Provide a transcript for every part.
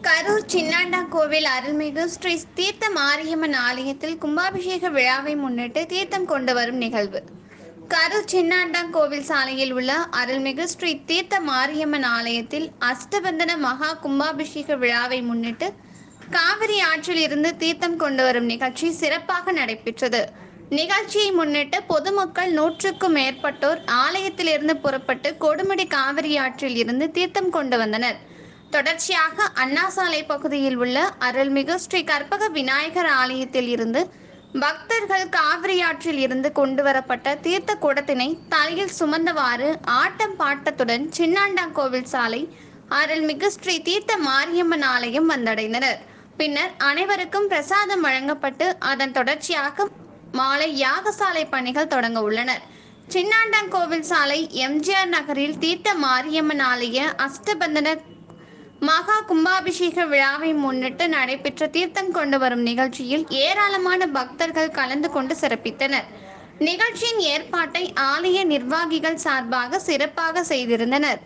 கரூர் சின்னாண்டாங்கோவில் அருள்மிகு ஸ்ரீ தீர்த்த மாரியம்மன் ஆலயத்தில் கும்பாபிஷேக விழாவை முன்னிட்டு தீர்த்தம் கொண்டு வரும் நிகழ்வு கரூர் சின்னாண்டாங்கோவில் சாலையில் உள்ள அருள்மிகு ஸ்ரீ தீர்த்த மாரியம்மன் ஆலயத்தில் அஷ்டபந்தன மகா கும்பாபிஷேக விழாவை முன்னிட்டு காவிரி ஆற்றில் இருந்து தீர்த்தம் கொண்டு வரும் நிகழ்ச்சி சிறப்பாக நடைபெற்றது நிகழ்ச்சியை முன்னிட்டு பொதுமக்கள் நூற்றுக்கும் மேற்பட்டோர் ஆலயத்திலிருந்து புறப்பட்டு கொடுமுடி காவிரி ஆற்றில் இருந்து தீர்த்தம் கொண்டு வந்தனர் தொடர்ச்சியாக அண்ணா சாலை பகுதியில் உள்ள அருள்மிகு ஸ்ரீ கற்பக விநாயகர் ஆலயத்தில் இருந்து பக்தர்கள் காவிரி ஆற்றில் இருந்து கொண்டு வரப்பட்ட தீர்த்த குடத்தினை தலையில் சுமந்தவாறு ஆட்டம் பாட்டத்துடன் சின்னாண்டாங்கோவில் சாலை அருள்மிகு ஸ்ரீ தீர்த்த மாரியம்மன் ஆலயம் வந்தடைந்தனர் பின்னர் அனைவருக்கும் பிரசாதம் வழங்கப்பட்டு அதன் தொடர்ச்சியாக மாலை யாகசாலை பணிகள் தொடங்க உள்ளனர் சின்னாண்டாங்கோவில் சாலை எம்ஜிஆர் நகரில் தீர்த்த மாரியம்மன் ஆலய அஷ்டபந்தன மகா கும்பாபிஷேக விழாவை முன்னிட்டு நடைபெற்ற தீர்த்தம் கொண்டு வரும் நிகழ்ச்சியில் ஏராளமான பக்தர்கள் கலந்து கொண்டு சிறப்பித்தனர் நிகழ்ச்சியின் ஏற்பாட்டை ஆலய நிர்வாகிகள் சார்பாக சிறப்பாக செய்திருந்தனர்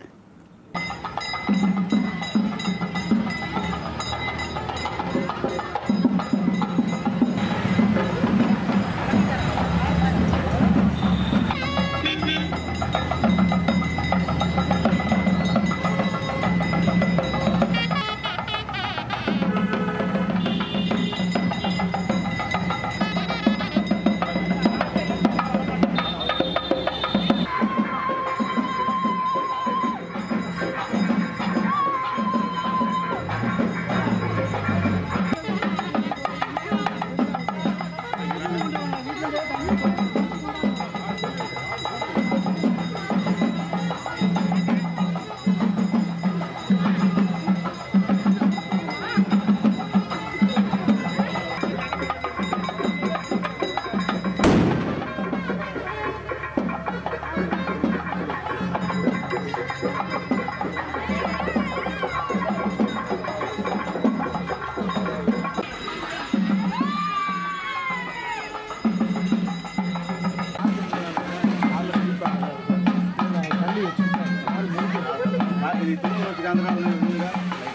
இது திரும்ப வச்சுக்காந்தனா இவங்க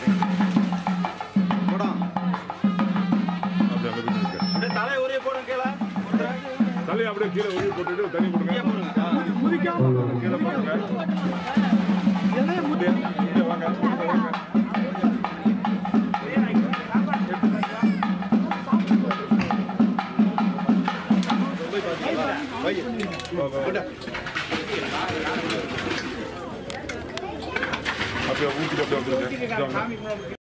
போடும் அப்படியே அங்க போயிட்டு இருக்கு. அப்படியே தலை ஒரே போடும் கீழே தலையை அப்படியே கீழே உருவி போட்டுட்டு தண்ணி கொடுங்க கீழே போடுங்க கீழே போடுங்க அப்படியே, இங்க வாங்க இங்க வாங்க. வை வா, வா, வா. அப்படியே ஊத்திட்டு அப்படியே வந்துருங்க. இங்க வாங்க.